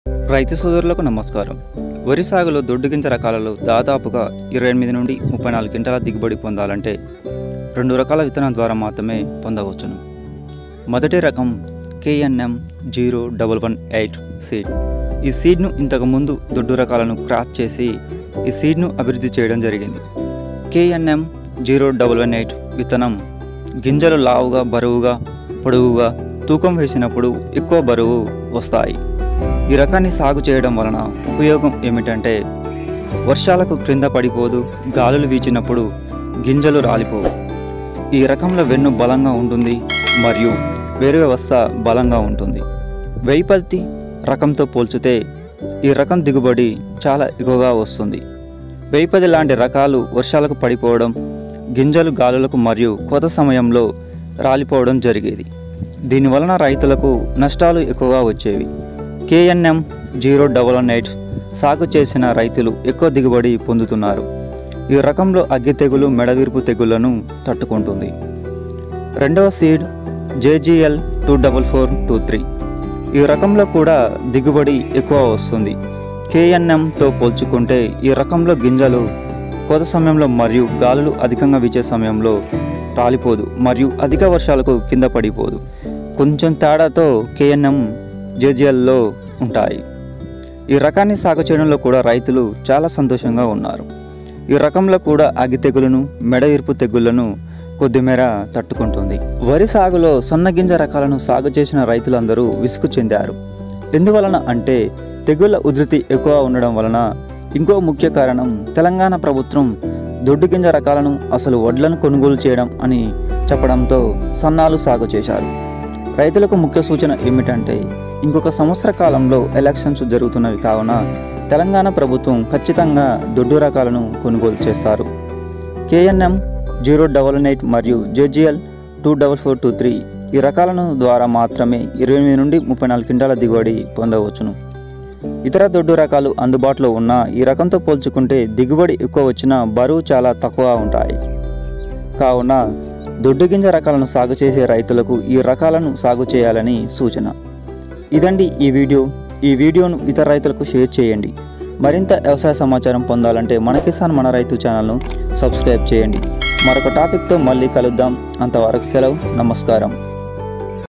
రైతు సోదరులకు నమస్కారం వరి సాగులో దొడ్డు గింజ రకాలలో దాదాపుగా ఇరవై ఎనిమిది నుండి ముప్పై నాలుగు క్వింటాల దిగుబడి పొందాలంటే రెండు రకాల విత్తనాల ద్వారా మాత్రమే పొందవచ్చును మొదటి రకం KNM zero double one eight seed ఈ సీడ్ను ఇంతకుముందు దొడ్డు రకాలను క్రాస్ చేసి ఈ సీడ్ను అభివృద్ధి చేయడం జరిగింది KNM zero double one eight విత్తనం గింజలు లావుగా బరువుగా పొడవుగా తూకం వేసినప్పుడు ఎక్కువ బరువు వస్తాయి ఈ రకాన్ని సాగు చేయడం వలన ఉపయోగం ఏమిటంటే వర్షాలకు క్రింద పడిపోదు గాలులు వీచినప్పుడు గింజలు రాలిపోవు ఈ రకంలో వెన్ను బలంగా ఉంటుంది మరియు వేరు వ్యవస్థ బలంగా ఉంటుంది వెయ్యిపత్తి రకంతో పోల్చితే ఈ రకం దిగుబడి చాలా ఎక్కువగా వస్తుంది వెయ్యిపది లాంటి రకాలు వర్షాలకు పడిపోవడం గింజలు గాలులకు మరియు కోత సమయంలో రాలిపోవడం జరిగేది దీనివలన రైతులకు నష్టాలు ఎక్కువగా వచ్చేవి KNM zero double one eight సాగు చేసిన రైతులు ఎక్కువ దిగుబడి పొందుతున్నారు ఈ రకంలో అగ్గి తెగులు మెడవిరుపు తెగుళ్లను తట్టుకుంటుంది రెండవ seed JGL two double four two three ఈ రకంలో కూడా దిగుబడి ఎక్కువ వస్తుంది కేఎన్ఎంతో పోల్చుకుంటే ఈ రకంలో గింజలు కోత సమయంలో మరియు గాలులు అధికంగా వీచే సమయంలో రాలిపోదు మరియు అధిక వర్షాలకు కింద పడిపోదు కొంచెం తేడాతో కేఎన్ఎం జేజీఎల్లో ఉంటాయి ఈ రకాన్ని సాగు చేయడంలో కూడా రైతులు చాలా సంతోషంగా ఉన్నారు ఈ రకంలో కూడా అగ్గి తెగులను మెడ ఇరుపు తెగుళ్లను కొద్దిమేర తట్టుకుంటుంది వరి సాగులో సన్నగింజ రకాలను సాగు చేసిన రైతులందరూ విసుగు చెందారు ఎందువలన అంటే తెగుళ్ల ఉధృతి ఎక్కువ ఉండడం వలన ఇంకో ముఖ్య కారణం తెలంగాణ ప్రభుత్వం దొడ్డు గింజ రకాలను అసలు వడ్లను కొనుగోలు చేయడం అని చెప్పడంతో సన్నాలు సాగు చేశారు రైతులకు ముఖ్య సూచన ఏమిటంటే ఇంకొక సంవత్సర కాలంలో ఎలక్షన్స్ జరుగుతున్నవి కావున తెలంగాణ ప్రభుత్వం ఖచ్చితంగా దొడ్డు రకాలను కొనుగోలు చేస్తారు కేఎన్ఎం జీరో డబల్ ఎయిట్ మరియు JGL two double four two three ఈ రకాలను ద్వారా మాత్రమే ఇరవై ఎనిమిది నుండి ముప్పై నాలుగు క్వింటాల దిగుబడి పొందవచ్చును ఇతర దొడ్డు రకాలు అందుబాటులో ఉన్న ఈ రకంతో పోల్చుకుంటే దిగుబడి ఎక్కువ వచ్చినా బరువు చాలా తక్కువ ఉంటాయి కావున దొడ్డు గింజ రకాలను సాగు చేసే రైతులకు ఈ రకాలను సాగు చేయాలని సూచన ఇదండి ఈ వీడియో ఈ వీడియోను ఇతర రైతులకు షేర్ చేయండి మరింత వ్యవసాయ సమాచారం పొందాలంటే మన కిసాన్ మన రైతు ఛానల్ను సబ్స్క్రైబ్ చేయండి మరొక టాపిక్తో మళ్ళీ కలుద్దాం అంతవరకు సెలవు నమస్కారం